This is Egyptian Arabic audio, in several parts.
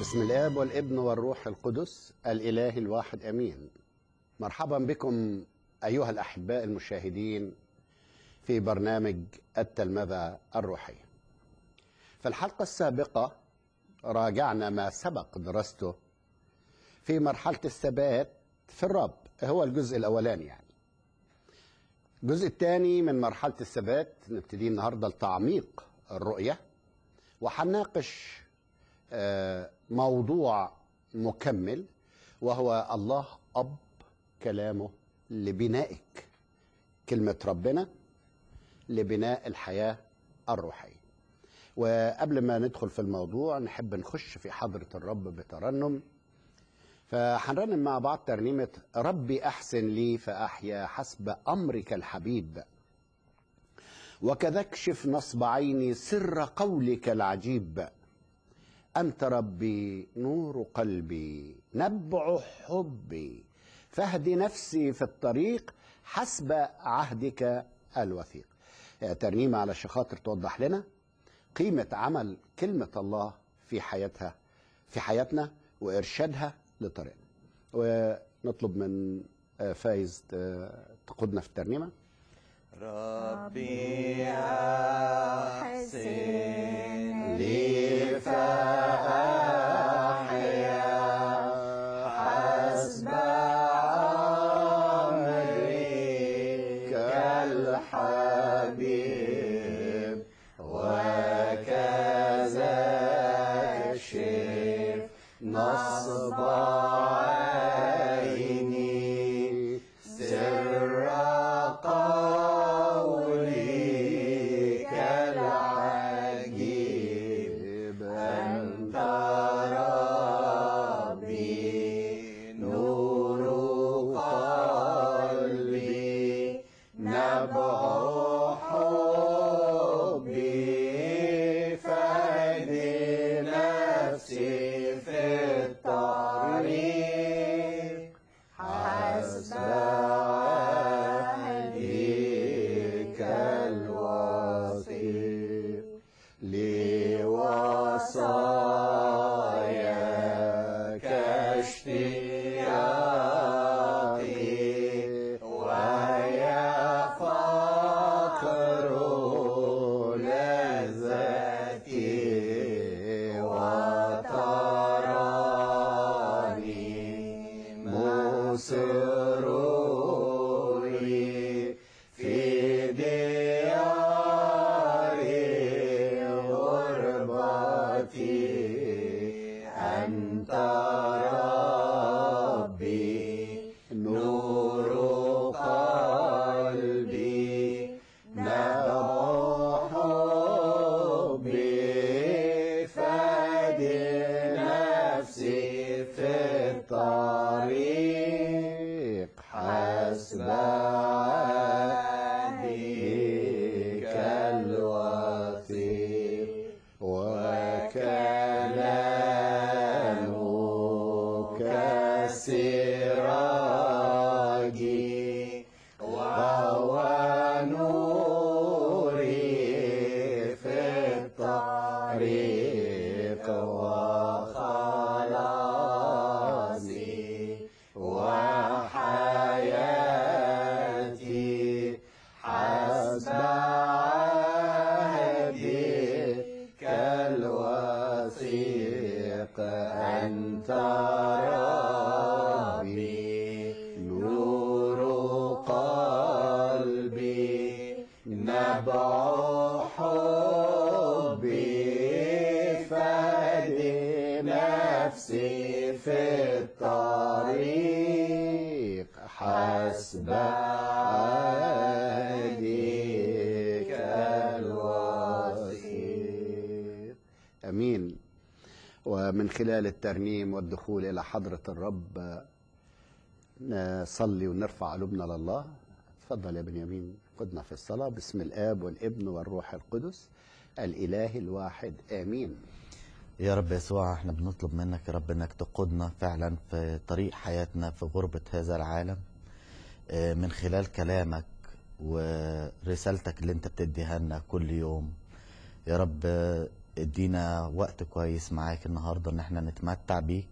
بسم الاب والابن والروح القدس الاله الواحد امين مرحبا بكم ايها الاحباء المشاهدين في برنامج التلمذه الروحيه في الحلقه السابقه راجعنا ما سبق دراسته في مرحله الثبات في الرب هو الجزء الاولاني يعني الجزء الثاني من مرحله الثبات نبتدي النهارده لتعميق الرؤيه وهنناقش آه، موضوع مكمل وهو الله أب كلامه لبنائك كلمة ربنا لبناء الحياة الروحية وقبل ما ندخل في الموضوع نحب نخش في حضرة الرب بترنم فهنرنم مع بعض ترنيمة ربي أحسن لي فأحيا حسب أمرك الحبيب وكذا اكشف نصب عيني سر قولك العجيب أنت ربي نور قلبي نبع حبي فاهد نفسي في الطريق حسب عهدك الوثيق ترنيمة على خاطر توضح لنا قيمة عمل كلمة الله في حياتها في حياتنا وإرشادها لطريقنا ونطلب من فايز تقودنا في الترنيمة ربي أحسن لي فأحيا حسب أمرك الحبيب وكذا اكشف نصب عيني سر قولك العجيب أنت ربي نور قلبي نبع حبي فادي نفسي في الطريق حسب عهدك الوثيق لوصاياك اشتياقي ويا فقر لذتي وتراني مسر لي في ديار غربتي أنت ربي نور قلبي نبع حبي فادي نفسي في الطريق حسب عهدك الوثيق وكلامك سراجي وهو نوري في الطريق وخلاصي وحياتي حسب عهدك الوثيق أنت ربي نور قلبي نبع حبي فادي نفسي في الطريق حسب عهدك الوثيق امين ومن خلال الترنيم والدخول الى حضره الرب نصلي ونرفع قلوبنا لله تفضل يا بنيامين قدنا في الصلاه باسم الاب والابن والروح القدس الاله الواحد امين يا رب يسوع احنا بنطلب منك يا رب انك تقودنا فعلا في طريق حياتنا في غربة هذا العالم آه، من خلال كلامك ورسالتك اللي انت بتديها لنا كل يوم يا رب آه، ادينا وقت كويس معاك النهارده ان احنا نتمتع بيك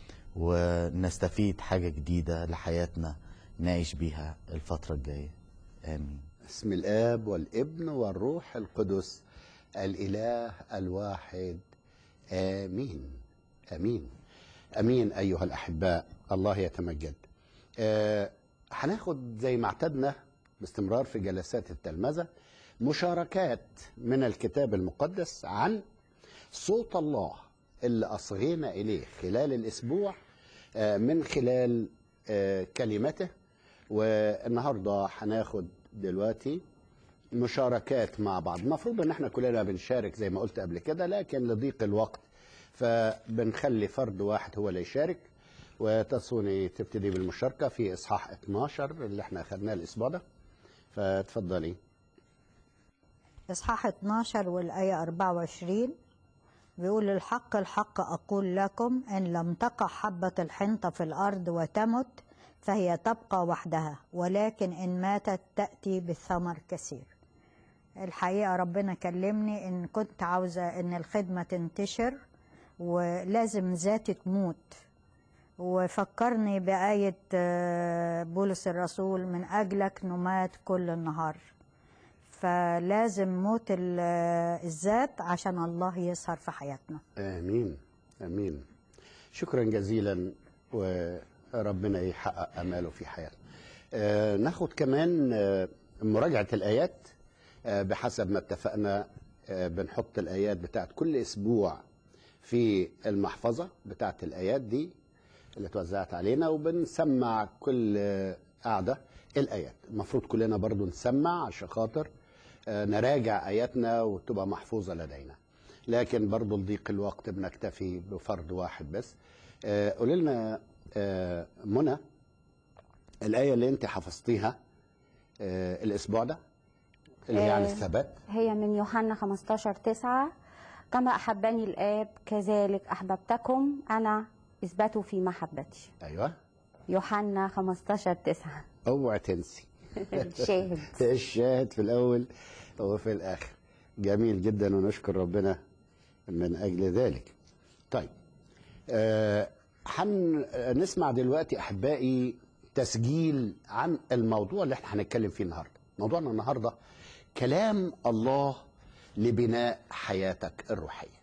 ونستفيد حاجه جديده لحياتنا نعيش بيها الفتره الجايه امين بسم الآب والابن والروح القدس الإله الواحد آمين آمين آمين أيها الأحباء الله يتمجد آه هناخد زي ما اعتدنا باستمرار في جلسات التلمذة مشاركات من الكتاب المقدس عن صوت الله اللي أصغينا إليه خلال الأسبوع آه من خلال آه كلمته والنهارده هناخد دلوقتي مشاركات مع بعض المفروض ان احنا كلنا بنشارك زي ما قلت قبل كده لكن لضيق الوقت فبنخلي فرد واحد هو اللي يشارك وتصوني تبتدي بالمشاركه في اصحاح 12 اللي احنا اخذناه الاسبوع ده فتفضلي إصحاح 12 والآية 24 بيقول الحق الحق أقول لكم إن لم تقع حبة الحنطة في الأرض وتمت فهي تبقى وحدها ولكن إن ماتت تأتي بالثمر كثير الحقيقة ربنا كلمني إن كنت عاوزة إن الخدمة تنتشر ولازم ذاتي تموت وفكرني بآية آه، بولس الرسول من أجلك نمات كل النهار فلازم موت ال- الذات عشان الله يظهر في حياتنا امين امين شكرا جزيلا وربنا يحقق اماله في حياتنا آه ناخد كمان آه مراجعه الايات آه بحسب ما اتفقنا آه بنحط الايات بتاعت كل اسبوع في المحفظه بتاعت الايات دي اللي اتوزعت علينا وبنسمع كل آه، قعده الايات المفروض كلنا برضو نسمع عشان خاطر آه، نراجع اياتنا وتبقى محفوظه لدينا لكن برضو لضيق الوقت بنكتفي بفرد واحد بس آه، قولي لنا آه، منى الايه اللي انت حفظتيها آه، الاسبوع ده اللي هي عن آه، الثبات هي من يوحنا 15 9 كما أحبني الآب كذلك أحببتكم أنا اثبتوا في محبتي ايوه يوحنا 15 9 اوعى تنسي شاهد الشاهد في الاول وفي الاخر جميل جدا ونشكر ربنا من اجل ذلك طيب آه، هنسمع دلوقتي احبائي تسجيل عن الموضوع اللي احنا هنتكلم فيه النهارده موضوعنا النهارده كلام الله لبناء حياتك الروحيه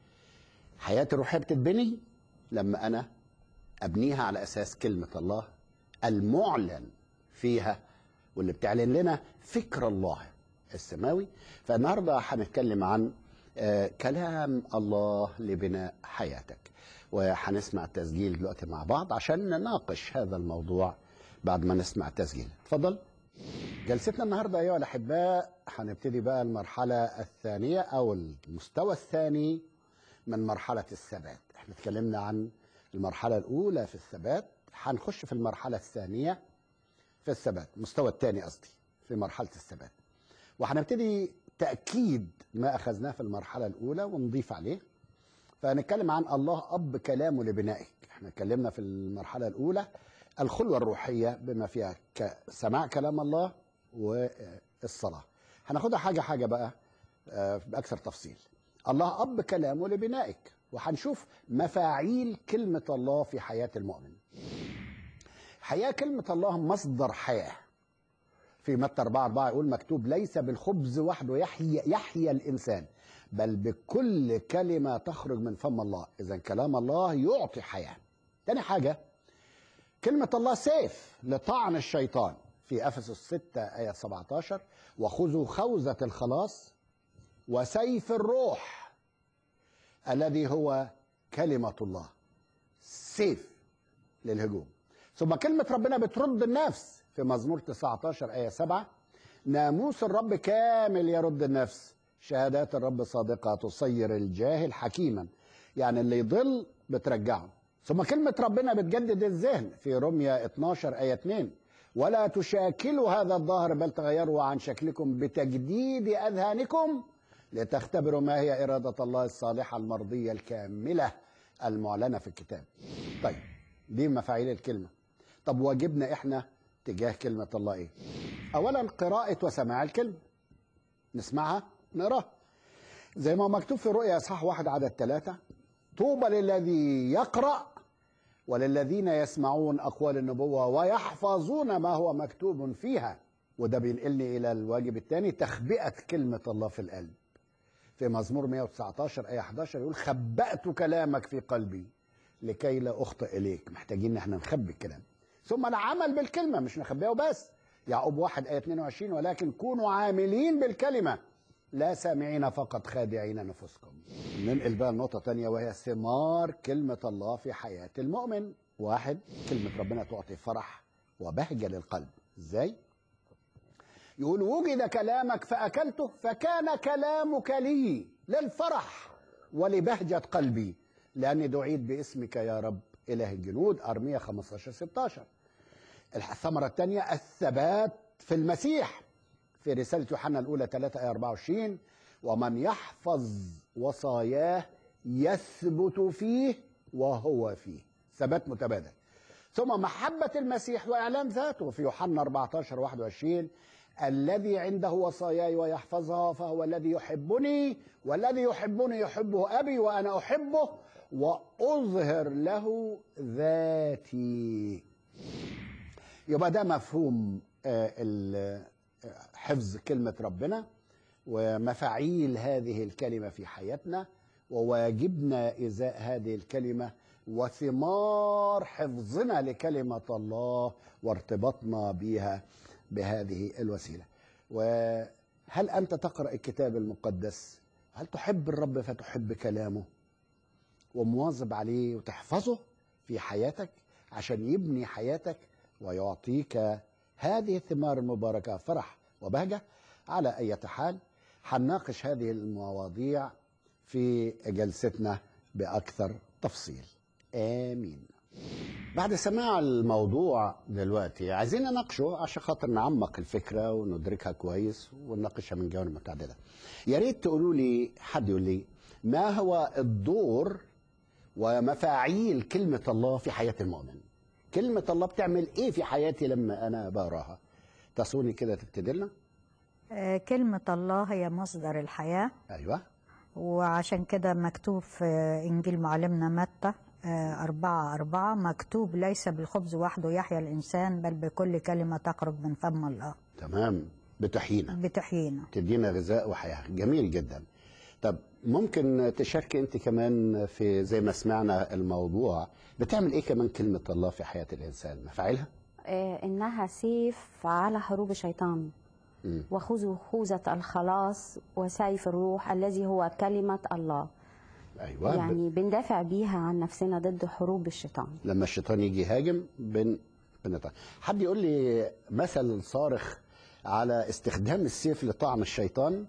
حياتي الروحيه بتتبني لما انا ابنيها على اساس كلمه الله المعلن فيها واللي بتعلن لنا فكر الله السماوي فالنهارده هنتكلم عن آه، كلام الله لبناء حياتك وهنسمع التسجيل دلوقتي مع بعض عشان نناقش هذا الموضوع بعد ما نسمع التسجيل اتفضل جلستنا النهارده ايها الاحباء هنبتدي بقى المرحله الثانيه او المستوى الثاني من مرحله الثبات احنا اتكلمنا عن المرحله الاولى في الثبات هنخش في المرحله الثانيه في الثبات المستوى الثاني قصدي في مرحله الثبات وهنبتدي تاكيد ما اخذناه في المرحله الاولى ونضيف عليه فهنتكلم عن الله اب كلامه لبنائك احنا اتكلمنا في المرحله الاولى الخلوه الروحيه بما فيها ك- سماع كلام الله والصلاه هناخدها حاجه حاجه بقى آه، باكثر تفصيل الله اب كلامه لبنائك وهنشوف مفاعيل كلمه الله في حياه المؤمن حياه كلمه الله مصدر حياه في متى 4 4 يقول مكتوب ليس بالخبز وحده يحيى يحيى الانسان بل بكل كلمه تخرج من فم الله اذا كلام الله يعطي حياه تاني حاجه كلمه الله سيف لطعن الشيطان في افسس 6 ايه 17 وخذوا خوذه الخلاص وسيف الروح الذي هو كلمه الله سيف للهجوم ثم كلمة ربنا بترد النفس في مزمور 19 آية 7 ناموس الرب كامل يرد النفس شهادات الرب صادقة تصير الجاهل حكيما يعني اللي يضل بترجعه ثم كلمة ربنا بتجدد الذهن في رمية 12 آية 2 ولا تشاكلوا هذا الظهر بل تغيروا عن شكلكم بتجديد أذهانكم لتختبروا ما هي إرادة الله الصالحة المرضية الكاملة المعلنة في الكتاب طيب دي مفاعيل الكلمة طب واجبنا احنا تجاه كلمة الله ايه اولا قراءة وسماع الكلمة نسمعها نقراها زي ما هو مكتوب في رؤيا اصحاح واحد عدد ثلاثة طوبى للذي يقرأ وللذين يسمعون أقوال النبوة ويحفظون ما هو مكتوب فيها وده بينقلني إلى الواجب الثاني تخبئة كلمة الله في القلب في مزمور 119 آية 11 يقول خبأت كلامك في قلبي لكي لا أخطئ إليك محتاجين إن احنا نخبي الكلام ثم العمل بالكلمة مش نخبيها وبس يعقوب 1 آية 22 ولكن كونوا عاملين بالكلمة لا سامعين فقط خادعين نفوسكم ننقل بقى النقطة تانية وهي ثمار كلمة الله في حياة المؤمن واحد كلمة ربنا تعطي فرح وبهجة للقلب ازاي؟ يقول وجد كلامك فأكلته فكان كلامك لي للفرح ولبهجة قلبي لأني دعيت باسمك يا رب إله الجنود أرمية 15 16 الثمرة الثانية الثبات في المسيح في رسالة يوحنا الأولى 3 آية 24 ومن يحفظ وصاياه يثبت فيه وهو فيه ثبات متبادل ثم محبة المسيح وإعلان ذاته في يوحنا 14 21 الذي عنده وصاياي ويحفظها فهو الذي يحبني والذي يحبني يحبه أبي وأنا أحبه وأظهر له ذاتي يبقى ده مفهوم آه، ال- آه، حفظ كلمة ربنا ومفاعيل هذه الكلمة في حياتنا وواجبنا إزاء هذه الكلمة وثمار حفظنا لكلمة الله وارتباطنا بها بهذه الوسيلة وهل أنت تقرأ الكتاب المقدس هل تحب الرب فتحب كلامه ومواظب عليه وتحفظه في حياتك عشان يبني حياتك ويعطيك هذه الثمار المباركة فرح وبهجة على أي حال هنناقش هذه المواضيع في جلستنا بأكثر تفصيل آمين بعد سماع الموضوع دلوقتي عايزين نناقشه عشان خاطر نعمق الفكرة وندركها كويس ونناقشها من جوانب متعددة يا ريت تقولوا لي حد يقول لي ما هو الدور ومفاعيل كلمة الله في حياة المؤمن كلمة الله بتعمل ايه في حياتي لما انا بقراها تصوني كده تبتدي لنا آه، كلمة الله هي مصدر الحياة ايوه وعشان كده مكتوب في إنجيل معلمنا متى آه، أربعة أربعة مكتوب ليس بالخبز وحده يحيا الإنسان بل بكل كلمة تخرج من فم الله تمام بتحيينا بتحيينا تدينا غذاء وحياة جميل جدا طب ممكن تشاركي انت كمان في زي ما سمعنا الموضوع بتعمل ايه كمان كلمة الله في حياة الانسان مفاعلها آه، إنها سيف على حروب الشيطان مم. وخذوا خوذة الخلاص وسيف الروح الذي هو كلمة الله ايوه يعني بندافع بيها عن نفسنا ضد حروب الشيطان لما الشيطان يجي يهاجم بن بنطع حد يقول لي مثل صارخ على استخدام السيف لطعن الشيطان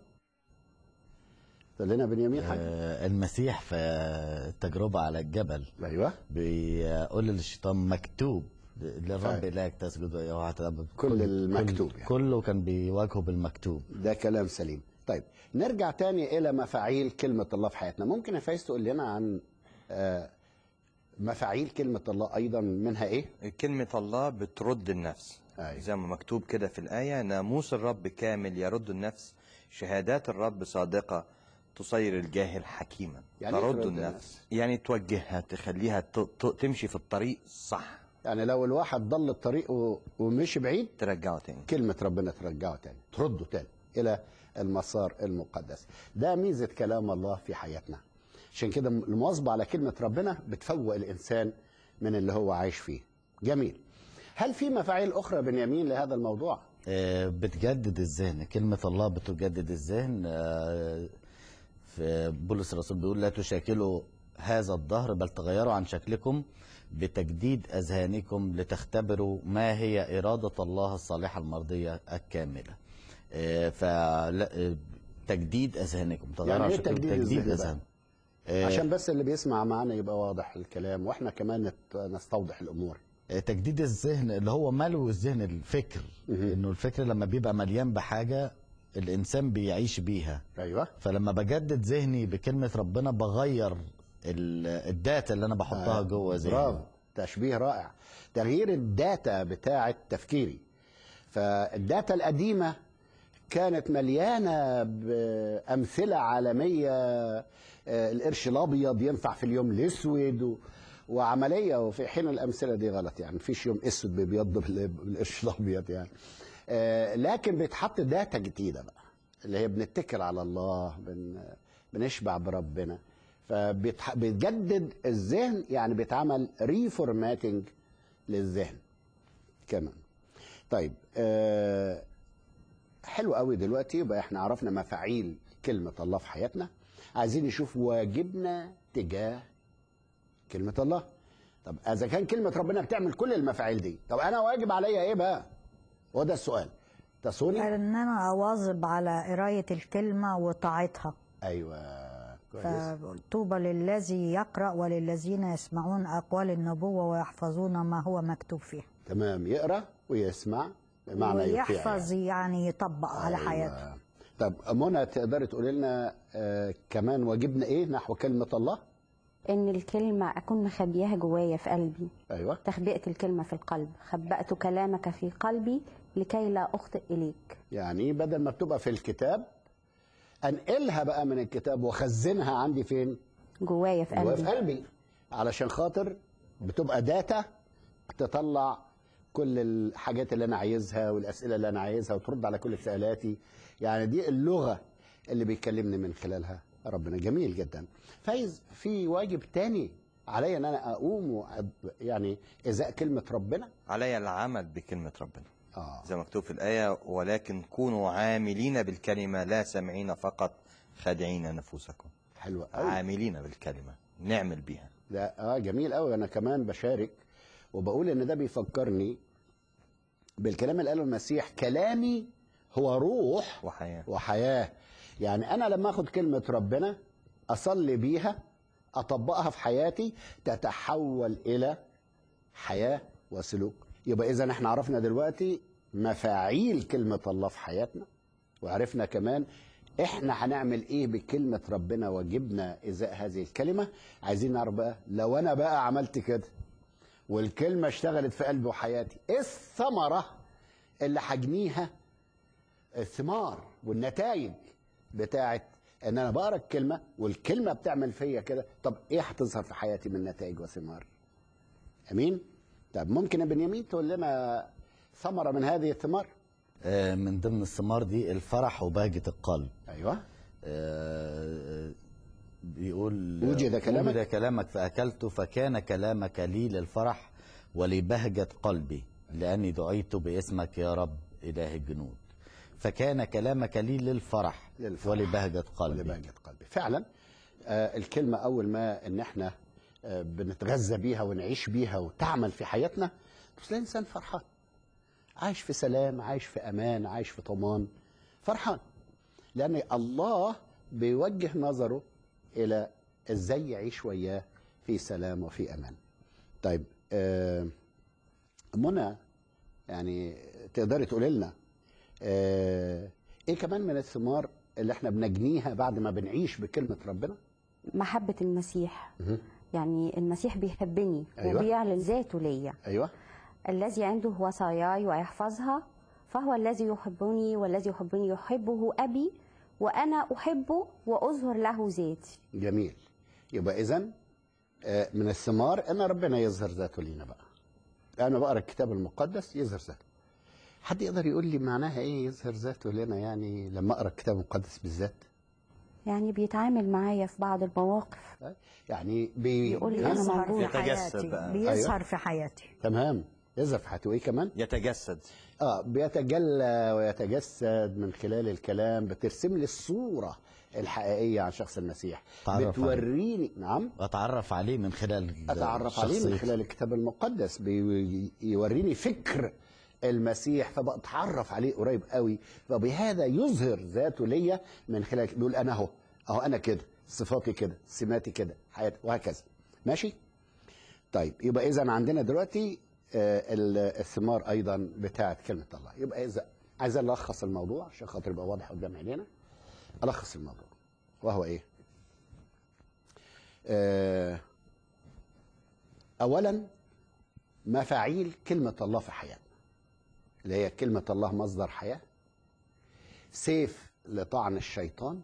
قال لنا بنيامين حاجه آه، المسيح في التجربة على الجبل ايوه بيقول للشيطان مكتوب للرب أيوة. إلهك تسجد ويعترف كل المكتوب كل يعني. كله كان بيواجهه بالمكتوب ده كلام سليم طيب نرجع تاني الى مفاعيل كلمه الله في حياتنا ممكن يا فايز تقول لنا عن آه، مفاعيل كلمه الله ايضا منها ايه كلمة الله بترد النفس أيوة. زي ما مكتوب كده في الآية ناموس الرب كامل يرد النفس شهادات الرب صادقة تصير الجاهل حكيما يعني إيه ترد ترد النفس النفس؟ يعني توجهها تخليها ت- ت- تمشي في الطريق صح يعني لو الواحد ضل الطريق و- ومشي بعيد ترجعه تاني كلمة ربنا ترجعه تاني ترده تاني إلى المسار المقدس ده ميزة كلام الله في حياتنا عشان كده المواظبة على كلمة ربنا بتفوق الإنسان من اللي هو عايش فيه جميل هل في مفاعيل أخرى بنيامين لهذا الموضوع؟ آه، بتجدد الذهن كلمة الله بتجدد الذهن آه، في بولس الرسول بيقول لا تشاكلوا هذا الدهر بل تغيروا عن شكلكم بتجديد أذهانكم لتختبروا ما هي إرادة الله الصالحة المرضية الكاملة آه، فلا- آه، تجديد أذهانكم تغيروا يعني عن إيه شكلكم تجديد الذهن بقى؟ أذهان آه، عشان بس اللي بيسمع معانا يبقى واضح الكلام وإحنا كمان نت- نستوضح الأمور تجديد الذهن اللي هو ملو الذهن الفكر مهم. انه الفكر لما بيبقى مليان بحاجه الانسان بيعيش بيها أيوه فلما بجدد ذهني بكلمه ربنا بغير ال- الداتا اللي انا بحطها جوه برافو ذهني تشبيه رائع تغيير الداتا بتاعة تفكيري فالداتا القديمة كانت مليانه بامثله عالميه آه، القرش الابيض ينفع في اليوم الاسود و... وعمليه وفي حين الامثله دي غلط يعني مفيش يوم اسود بيبيض بال- بالقرش الابيض يعني آه، لكن بيتحط داتا جديده بقى اللي هي بنتكل على الله بن... بنشبع بربنا فبيتجدد الذهن يعني بيتعمل ريفورماتنج للذهن كمان طيب آه حلو قوي دلوقتي يبقى احنا عرفنا مفاعيل كلمة الله في حياتنا عايزين نشوف واجبنا تجاه كلمة الله طب اذا كان كلمة ربنا بتعمل كل المفاعيل دي طب انا واجب عليا ايه بقى هو ده السؤال تصوني ان انا اواظب على قرايه الكلمه وطاعتها ايوه كويس فطوبى للذي يقرا وللذين يسمعون اقوال النبوه ويحفظون ما هو مكتوب فيها تمام يقرا ويسمع بمعنى يطيع يعني. ويحفظ يعني يطبق على أيوة. حياته طب منى تقدري تقولي لنا آه كمان واجبنا ايه نحو كلمة الله ان الكلمه اكون مخبياها جوايا في قلبي ايوه تخبئه الكلمه في القلب خبأت كلامك في قلبي لكي لا اخطئ اليك يعني بدل ما بتبقى في الكتاب انقلها بقى من الكتاب واخزنها عندي فين جوايا في جوايا في قلبي قلبي علشان خاطر بتبقى داتا تطلع كل الحاجات اللي انا عايزها والاسئله اللي انا عايزها وترد على كل سؤالاتي يعني دي اللغه اللي بيكلمني من خلالها ربنا جميل جدا فايز في واجب تاني عليا ان انا اقوم وأب- يعني ازاء كلمه ربنا علي العمل بكلمة ربنا اه زي ما مكتوب في الآية ولكن كونوا عاملين بالكلمة لا سامعين فقط خادعين نفوسكم حلوه قوي عاملين بالكلمة نعمل بيها ده اه جميل قوي انا كمان بشارك وبقول ان ده بيفكرني بالكلام اللي قاله المسيح كلامي هو روح وحياة وحياه يعني انا لما اخد كلمه ربنا اصلي بيها اطبقها في حياتي تتحول الى حياه وسلوك يبقى اذا احنا عرفنا دلوقتي مفاعيل كلمه الله في حياتنا وعرفنا كمان احنا هنعمل ايه بكلمه ربنا واجبنا ازاء هذه الكلمه عايزين نعرف بقى لو انا بقى عملت كده والكلمه اشتغلت في قلبي وحياتي ايه الثمره اللي هجنيها الثمار والنتائج بتاعت ان انا بقرا الكلمه والكلمه بتعمل فيا كده طب ايه هتظهر في حياتي من نتائج وثمار امين طب ممكن يا بنيامين تقول لنا ثمره من هذه الثمار آه، من ضمن الثمار دي الفرح وبهجة القلب ايوه آه، بيقول وجد كلامك؟ وجد كلامك فأكلت فكان كلامك لي للفرح ولبهجة قلبي لأني دعيت باسمك يا رب إله الجنود فكان كلامك لي للفرح, للفرح. ولبهجة قلبي ولبهجة قلبي فعلا آه الكلمة أول ما إن إحنا آه بنتغذى بيها ونعيش بيها وتعمل في حياتنا بس الإنسان فرحان عايش في سلام عايش في أمان عايش في طمان فرحان لأن الله بيوجه نظره إلى إزاي يعيش وياه في سلام وفي أمان طيب آه منى يعني تقدري تقولي لنا آه ايه كمان من الثمار اللي احنا بنجنيها بعد ما بنعيش بكلمه ربنا محبه المسيح يعني المسيح بيحبني أيوة. وبيعلن ذاته ليا ايوه الذي عنده وصاياي ويحفظها فهو الذي يحبني والذي يحبني يحبه أبي وأنا أحبه وأظهر له ذاتي جميل يبقى اذا من الثمار ان ربنا يظهر ذاته لينا بقى انا بقرا الكتاب المقدس يظهر ذاته حد يقدر يقول لي معناها ايه يظهر ذاته لنا يعني لما اقرا الكتاب المقدس بالذات يعني بيتعامل معايا في بعض المواقف يعني بي... يقول لي ها؟ أنا بيظهر موجود. في يتجسد حياتي بقى. بيظهر في حياتي تمام يظهر في حياته وايه كمان يتجسد اه بيتجلى ويتجسد من خلال الكلام بترسم لي الصوره الحقيقيه عن شخص المسيح تعرف عليه. بتوريني نعم أتعرف عليه من خلال اتعرف عليه من شخصيته. خلال الكتاب المقدس بيوريني فكر المسيح فبتعرف عليه قريب قوي فبهذا يظهر ذاته ليا من خلال بيقول انا اهو اهو انا كده صفاتي كده سماتي كده حياتي وهكذا ماشي طيب يبقى اذا عندنا دلوقتي آه، ال- الثمار ايضا بتاعه كلمه الله يبقى اذا عايز الخص الموضوع عشان خاطر يبقى واضح قدام عينينا الخص الموضوع وهو ايه آه، اولا مفاعيل كلمه الله في حياتنا اللي هي كلمه الله مصدر حياه سيف لطعن الشيطان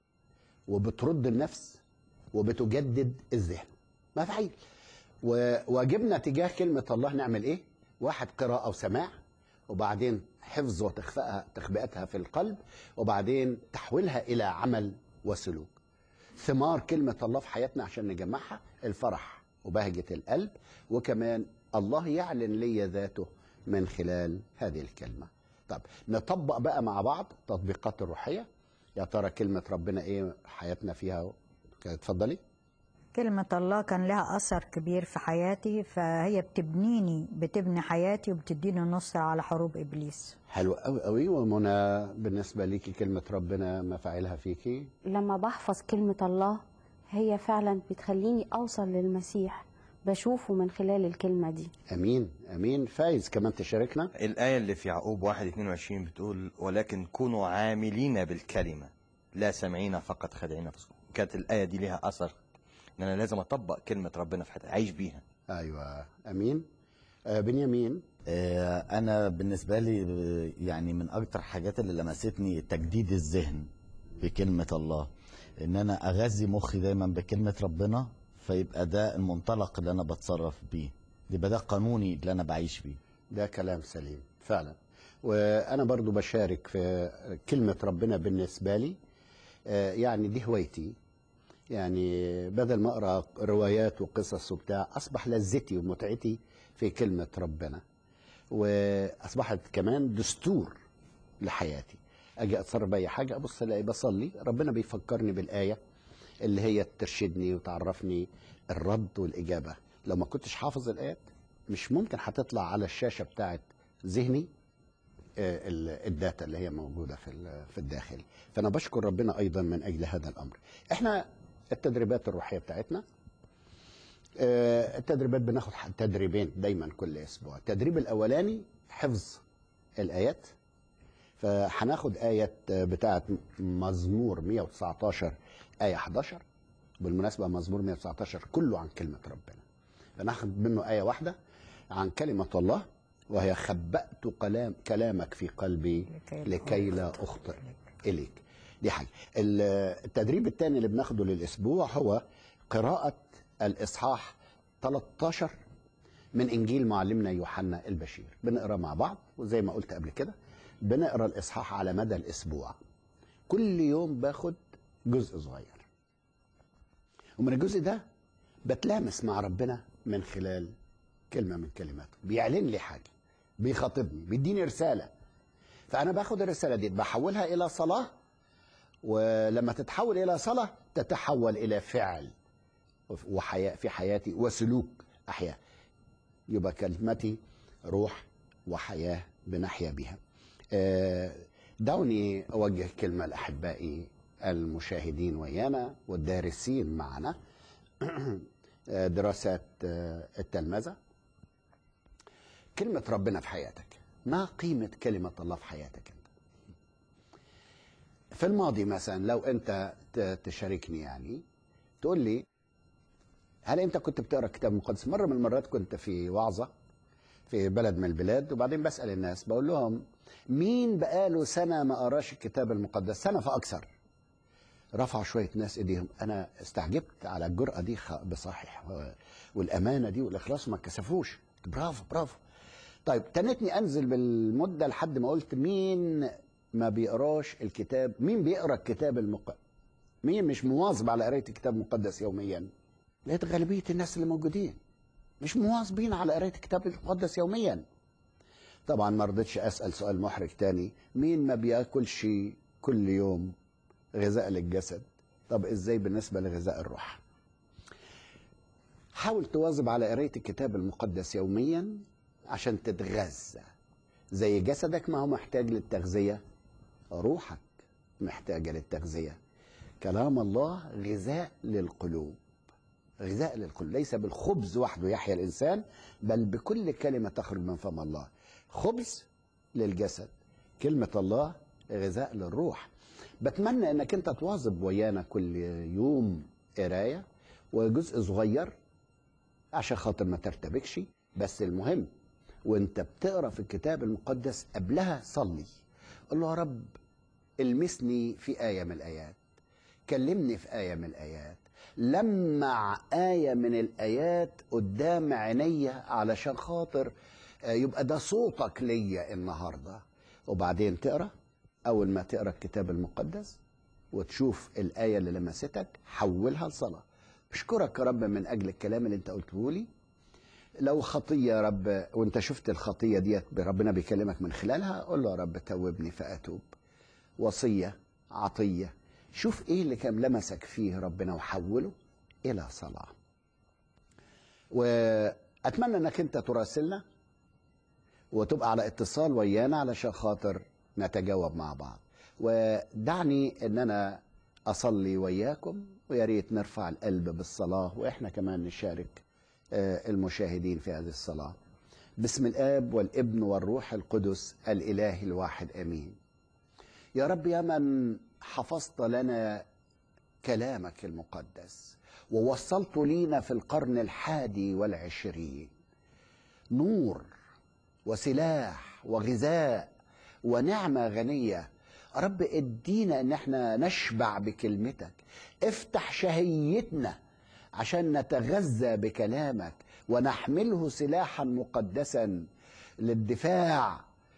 وبترد النفس وبتجدد الذهن مفعيل وواجبنا تجاه كلمة الله نعمل ايه واحد قراءة وسماع وبعدين حفظ وتخفئها تخبئتها في القلب وبعدين تحويلها إلى عمل وسلوك ثمار كلمة الله في حياتنا عشان نجمعها الفرح وبهجة القلب وكمان الله يعلن لي ذاته من خلال هذه الكلمة طب نطبق بقى مع بعض التطبيقات الروحية يا ترى كلمة ربنا ايه حياتنا فيها اتفضلي كلمة الله كان لها أثر كبير في حياتي فهي بتبنيني بتبني حياتي وبتديني نصر على حروب إبليس حلو قوي قوي ومنى بالنسبة ليكي كلمة ربنا مفاعلها فيكي لما بحفظ كلمة الله هي فعلا بتخليني أوصل للمسيح بشوفه من خلال الكلمة دي امين امين فايز كمان تشاركنا الآية اللي في يعقوب 1 22 بتقول ولكن كونوا عاملين بالكلمة لا سامعين فقط خادعين أنفسكم كانت الآية دي ليها أثر إن أنا لازم أطبق كلمة ربنا في حياتي أعيش بيها ايوه امين آه بنيامين آه، انا بالنسبه لي آه، يعني من اكتر حاجات اللي لمستني تجديد الذهن بكلمه الله ان انا اغذي مخي دايما بكلمه ربنا فيبقى ده المنطلق اللي انا بتصرف بيه يبقى ده قانوني اللي انا بعيش بيه ده كلام سليم فعلا وانا برضو بشارك في كلمة ربنا بالنسبة لي آه، يعني دي هوايتي يعني بدل ما اقرا روايات وقصص وبتاع اصبح لذتي ومتعتي في كلمة ربنا واصبحت كمان دستور لحياتي اجي اتصرف باي حاجه ابص الاقي بصلي ربنا بيفكرني بالايه اللي هي ترشدني وتعرفني الرد والاجابه لو ما كنتش حافظ الايات مش ممكن هتطلع على الشاشه بتاعت ذهني آه، ال- الداتا اللي هي موجوده في ال- في الداخل فانا بشكر ربنا ايضا من اجل هذا الامر احنا التدريبات الروحيه بتاعتنا آه، التدريبات بناخد ح- تدريبين دايما كل اسبوع التدريب الاولاني حفظ الايات فهناخد آية بتاعة مزمور 119 آية 11 بالمناسبة مزمور 119 كله عن كلمة ربنا فناخد منه آية واحدة عن كلمة الله وهي خبأت كلام كلامك في قلبي لكي لا لكي لا أخطئ إليك دي حاجة ال- التدريب الثاني اللي بناخده للأسبوع هو قراءة الإصحاح 13 من إنجيل معلمنا يوحنا البشير بنقرأ مع بعض وزي ما قلت قبل كده بنقرأ الإصحاح على مدى الأسبوع كل يوم باخد جزء صغير ومن الجزء ده بتلامس مع ربنا من خلال كلمة من كلماته بيعلن لي حاجة بيخاطبني بيديني رسالة فأنا باخد الرسالة دي بحولها إلى صلاة ولما تتحول إلى صلاة تتحول إلى فعل وحياة في حياتي وسلوك أحياء يبقى كلمتي روح وحياة بنحيا بها آه، دعوني أوجه كلمة لأحبائي المشاهدين ويانا والدارسين معنا آه، دراسات آه، التلمذة كلمة ربنا في حياتك ما قيمة كلمة الله في حياتك أنت في الماضي مثلا لو أنت ت- تشاركني يعني تقول لي هل أنت كنت بتقرأ كتاب مقدس مرة من المرات كنت في وعظة في بلد من البلاد وبعدين بسأل الناس بقول لهم مين بقاله سنة ما قراش الكتاب المقدس سنة فأكثر رفعوا شوية ناس ايديهم انا استعجبت على الجرأة دي خ- بصحيح و- والامانة دي والاخلاص ما كسفوش برافو برافو طيب تنتني انزل بالمدة لحد ما قلت مين ما بيقراش الكتاب مين بيقرا الكتاب المقدس مين مش مواظب على قراية الكتاب المقدس يوميا لقيت غالبية الناس اللي موجودين مش مواظبين على قراية الكتاب المقدس يوميا طبعا ما رضيتش اسال سؤال محرج تاني مين ما بياكلش كل يوم غذاء للجسد طب ازاي بالنسبه لغذاء الروح حاول تواظب على قرايه الكتاب المقدس يوميا عشان تتغذى زي جسدك ما هو محتاج للتغذيه روحك محتاجه للتغذيه كلام الله غذاء للقلوب غذاء للقلوب ليس بالخبز وحده يحيا الانسان بل بكل كلمه تخرج من فم الله خبز للجسد كلمه الله غذاء للروح بتمنى انك انت تواظب ويانا كل يوم قرايه وجزء صغير عشان خاطر ما ترتبكش بس المهم وانت بتقرا في الكتاب المقدس قبلها صلي قول له يا رب المسني في آية من الآيات كلمني في آية من الآيات لمع آية من الآيات قدام عينيا علشان خاطر آه، يبقى ده صوتك ليا النهاردة وبعدين تقرأ أول ما تقرأ الكتاب المقدس وتشوف الآية اللي لمستك حولها لصلاة أشكرك يا رب من أجل الكلام اللي أنت قلته لي لو خطية يا رب وأنت شفت الخطية ديت ربنا بيكلمك من خلالها قول له يا رب توبني فأتوب وصية عطية شوف ايه اللي كان لمسك فيه ربنا وحوله الى صلاة واتمنى انك انت تراسلنا وتبقى على اتصال ويانا علشان خاطر نتجاوب مع بعض ودعني ان انا اصلي وياكم ويا ريت نرفع القلب بالصلاة واحنا كمان نشارك آه، المشاهدين في هذه الصلاة باسم الاب والابن والروح القدس الاله الواحد امين يا رب يا من حفظت لنا كلامك المقدس ووصلت لينا في القرن الحادي والعشرين نور وسلاح وغذاء ونعمة غنية رب ادينا ان احنا نشبع بكلمتك افتح شهيتنا عشان نتغذى بكلامك ونحمله سلاحا مقدسا للدفاع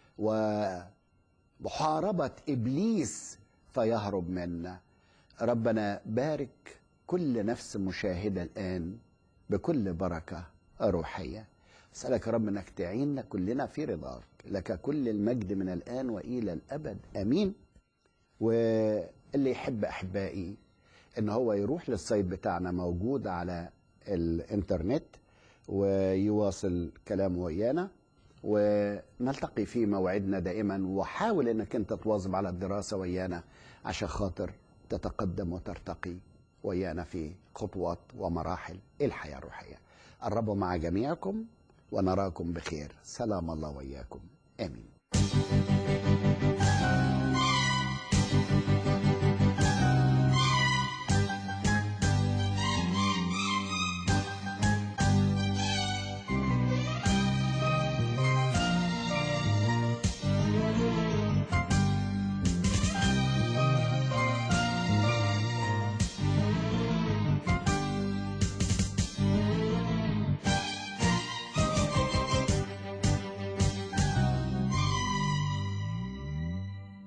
ومحاربة ابليس فيهرب منا ربنا بارك كل نفس مشاهدة الآن بكل بركة روحية أسألك يا رب أنك تعيننا كلنا في رضاك لك كل المجد من الآن وإلى الأبد أمين واللي يحب أحبائي أن هو يروح للسايت بتاعنا موجود على الإنترنت ويواصل كلامه ويانا ونلتقي في موعدنا دائما وحاول انك انت تواظب على الدراسه ويانا عشان خاطر تتقدم وترتقي ويانا في خطوات ومراحل الحياه الروحيه. الرب مع جميعكم ونراكم بخير، سلام الله وياكم، امين.